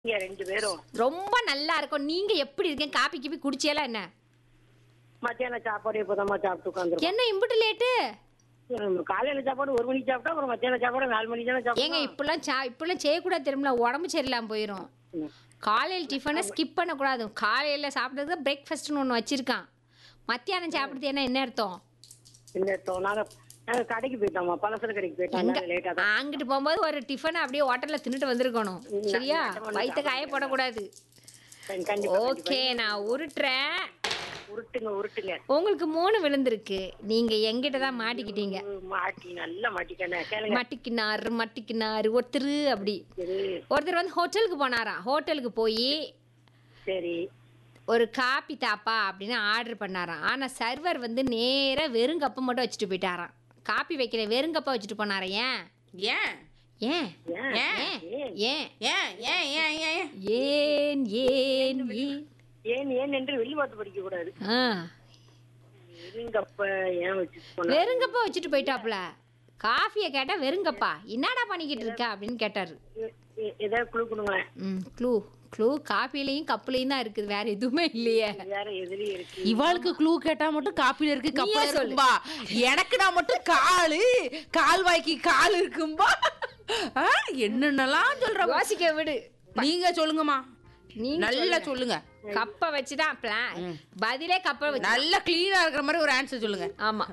இங்க ரெண்டு பேரும் ரொம்ப நல்லா இருக்கும் நீங்க எப்படி இருக்கீங்க காப்பி கிப்பி குடிச்சியலாம் என்ன மத்தியான சாப்பாடு இப்போதாம்மா சாப்பிட்டு உட்காந்துருக்கோம் என்ன இம்புட்டு லேட்டு காலையில சாப்பாடு ஒரு மணிக்கு சாப்பிட்டா அப்புறம் மத்தியான சாப்பாடு நாலு மணிக்கு தானே ஏங்க சாப்பிடுவோம் இப்பெல்லாம் சா இப்பெல்லாம் செய்யக்கூடாது தெரியுமில உடம்பு சரியில்லாம போயிடும் காலையில் டிஃபனை ஸ்கிப் பண்ணக்கூடாது காலையில் சாப்பிட்றதுக்கு பிரேக்ஃபாஸ்ட்னு ஒன்று வச்சிருக்கான் மத்தியானம் சாப்பிட்றது என்ன என்ன அர்த்தம் இந்த இடத்தோ நாங்க நாங்க கடைக்கு போயிட்டோம்மா பலசர கடைக்கு போயிட்டோம் எங்க லேட்டா தான் அங்கிட்டு போகும்போது ஒரு டிஃபனை அப்படியே ஹோட்டலில் தின்னுட்டு வந்திருக்கணும் சரியா வயிற்று காய போடக்கூடாது கண்டி- கண்டிப்பா ஓகே நான் உருட்டுறேன் உருட்டுங்க உருட்டுங்க உங்களுக்கு மூணு விழுந்திருக்கு நீங்க எங்கிட்ட தான் மாட்டிக்கிட்டீங்க உம், மாட்டி நல்லா மாட்டிக்கண்ணே கேளுங்க மட்டிக்கினாரு மட்டிக்கினாரு ஒருத்தர் அப்படி சரி ஒருத்தர் வந்து ஹோட்டலுக்கு போனாராம் ஹோட்டலுக்கு போய் சரி ஒரு காப்பி தாப்பா அப்படின்னு ஆர்டர் பண்ணாராம் ஆனால் சர்வர் வந்து நேராக வெறும் கப்பை மட்டும் வச்சுட்டு போயிட்டாராம் காப்பி வைக்கிற வெறும் கப்பை வச்சுட்டு போனாரா ஏன் ஏன் ஏன் ஏன் ஏன் ஏன் ஏன் ஏன் ஏன் ஏன் ஏன் ஏன் ஏன் ஏன் ஏன் ஏன் என்று வெளி பாட்டு படிக்க கூடாது ஆ இருங்கப்ப ஏன் வச்சு போன வெறுங்கப்பா வச்சுட்டு போயிட்டாப்புல காஃபியை கேட்டா வெறுங்கப்பா என்னடா பண்ணிக்கிட்டு இருக்க அப்படின்னு கேட்டாரு ஏதாவது குழு கொடுங்களேன் ம் க்ளூ க்ளூ காஃபிலையும் கப்புலையும் தான் இருக்குது வேற எதுவுமே இல்லையே வேற எதுலயும் இருக்கு இவாளுக்கு க்ளூ கேட்டா மட்டும் காப்பில இருக்கு கப்பல நீயே சொல்லு. இருக்கும்பா எனக்கு நான் மட்டும் காலு கால்வாய்க்கு கால் இருக்கும்பா ஆ, என்னென்னலாம் சொல்ற யோசிக்க விடு நீங்க சொல்லுங்கம்மா நீங்க நல்லா சொல்லுங்க கப்பை வச்சுதான் பிளான் பதிலே கப்பை வச்சு நல்லா கிளீனா இருக்கிற மாதிரி ஒரு ஆன்சர் சொல்லுங்க ஆமா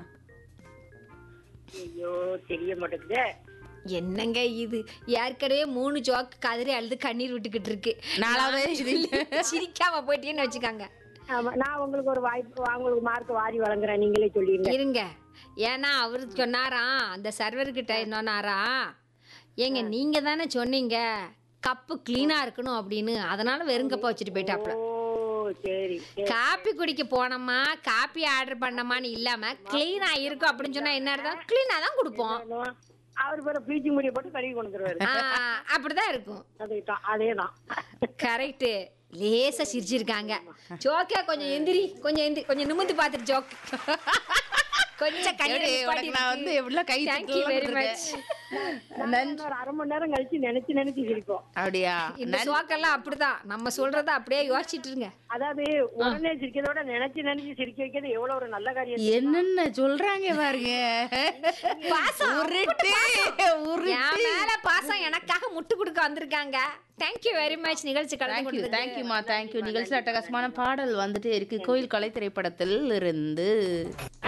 ஐயோ தெரிய மாட்டேங்குதே என்னங்க இது ஏற்கனவே மூணு ஜோக்கு கதறி அழுது கண்ணீர் விட்டுக்கிட்டு இருக்கு நாலாவது சிரிக்காம போயிட்டேன்னு வச்சுக்காங்க ஆமா நான் உங்களுக்கு ஒரு வாய்ப்பு உங்களுக்கு மார்க் வாரி வழங்குறேன் நீங்களே சொல்லிடுங்க இருங்க ஏன்னா அவரு சொன்னாராம் அந்த சர்வர்கிட்ட என்னன்னாரா ஏங்க நீங்க தானே சொன்னீங்க கப்பு கிளீனா இருக்கணும் அப்படின்னு அதனால வெறும் கப்பை வச்சுட்டு போயிட்டாப்ல ஓ சரி சரி. காப்பி குடிக்க போனோமா காப்பி ஆர்டர் பண்ணோமான்னு இல்லாம கிளீனா இருக்கும் அப்படின்னு சொன்னா என்ன அர்த்தம் கிளீனா தான் கொடுப்போம் அவர் பேர பீச்சிங் முடிய போட்டு கழுவி கொண்டு வந்துருவாரு ஆ, அப்படிதான் இருக்கும் அதேதான் அதேதான் கரெக்ட் லேசா சிரிச்சிருக்காங்க ஜோக்கே கொஞ்சம் எந்திரி கொஞ்சம் எந்திரி கொஞ்சம் நிமிந்து பார்த்துட்டு ஜோக் கொஞ்சம் கையில எப்படி, உனக்கு நான் வந்து எப்படிலாம் கை தேங்க்யூ வெரி தட்டலாம் மச் நான் ஒரு அரை மணி நேரம் கழிச்சு நினைச்சு நினைச்சு சிரிப்போம் அப்படியா இந்த சோக்கெல்லாம் அப்படிதான் நம்ம சொல்றத அப்படியே யோசிச்சிட்டு இருங்க அதாவது உடனே சிரிக்கிறதோட நினைச்சு நினைச்சு சிரிக்க வைக்கிறது எவ்வளவு ஒரு நல்ல காரியம் என்னென்ன சொல்றாங்க பாருங்க பாசம் உருட்டு என் உருட்டு மேல பாசம் எனக்காக முட்டு கொடுக்க வந்திருக்காங்க தேங்க்யூ வெரி மச் நிகழ்ச்சி கலந்து தேங்க்யூ கொடுத்ததுக்கு. தேங்க்யூமா தேங்க்யூ நிகழ்ச்சியில் அட்டகாசமான பாடல் வந்துட்டு இருக்கு கோயில் கலை திரைப்படத்தில் இருந்து